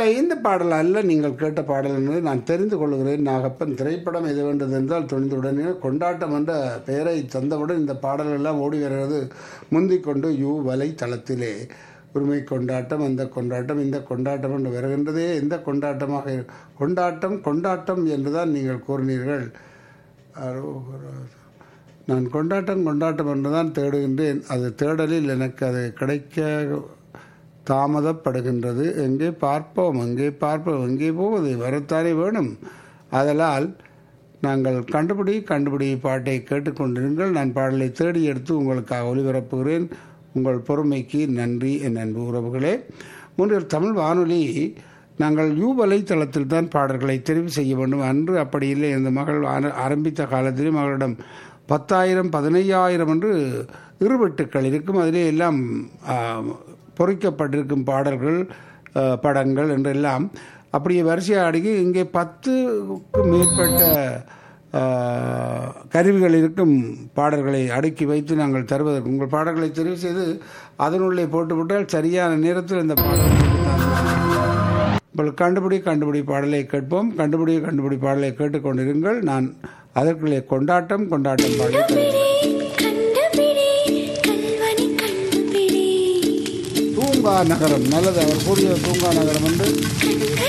இல்லை இந்த பாடல் அல்ல நீங்கள் கேட்ட பாடல் என்பதை நான் தெரிந்து கொள்கிறேன் நாகப்பன் திரைப்படம் எது வேண்டது என்றால் துணிந்தவுடனே கொண்டாட்டம் என்ற பெயரை தந்தவுடன் இந்த பாடல் எல்லாம் ஓடி வருகிறது முந்திக் கொண்டு யூ வலை தளத்திலே உரிமை கொண்டாட்டம் அந்த கொண்டாட்டம் இந்த கொண்டாட்டம் என்று வருகின்றதே எந்த கொண்டாட்டமாக இரு- கொண்டாட்டம் கொண்டாட்டம் என்றுதான் நீங்கள் கூறினீர்கள் அரோகரா. நான் கொண்டாட்டம் கொண்டாட்டம் என்றுதான் தேடுகின்றேன் அது தேடலில் எனக்கு அது கிடைக்க தாமதப்படுகின்றது எங்கே பார்ப்போம் எங்கே பார்ப்போம் எங்கே போவது வரத்தானே வேணும் அதனால் நாங்கள் கண்டுபிடி கண்டுபிடி பாட்டை கேட்டுக்கொண்டிருங்கள் நான் பாடலை தேடி எடுத்து உங்களுக்காக ஒளிபரப்புகிறேன் உங்கள் பொறுமைக்கு நன்றி என் அன்பு உறவுகளே மூன்றில் தமிழ் வானொலி நாங்கள் யூ வலைத்தளத்தில் தான் பாடல்களை தெரிவு செய்ய வேண்டும் அன்று அப்படி இல்லை இந்த மகள் ஆர- ஆரம்பித்த காலத்திலே மகளிடம் பத்தாயிரம் பதினையாயிரம் என்று இருவெட்டுக்கள் இருக்கும் அதிலே எல்லாம் ஆ, பொறிக்கப்பட்டிருக்கும் பாடல்கள் ஆ, படங்கள் என்றெல்லாம் அப்படியே வரிசையாக அடுக்கி இங்கே பத்துக்கும் மேற்பட்ட ஆ, கருவிகள் இருக்கும் பாடல்களை அடுக்கி வைத்து நாங்கள் தருவதற்கு உங்கள் பாடல்களை தெரிவு செய்து அதனுள்ளே போட்டுவிட்டால் சரியான நேரத்தில் இந்த பாடல்கள் உங்களுக்கு கண்டுபிடி கண்டுபிடி பாடலை கேட்போம் கண்டுபிடி கண்டுபிடி பாடலை கேட்டுக்கொண்டிருங்கள் நான் அதற்குள்ளே கொண்டாட்டம் கொண்டாட்டம் பாடலை தருகிறேன். கண்டுபிடி கல்வனை கண்டுபிடி தூங்கா நகரம் நல்லது அவர் கூறிய தூங்கா நகரம் என்று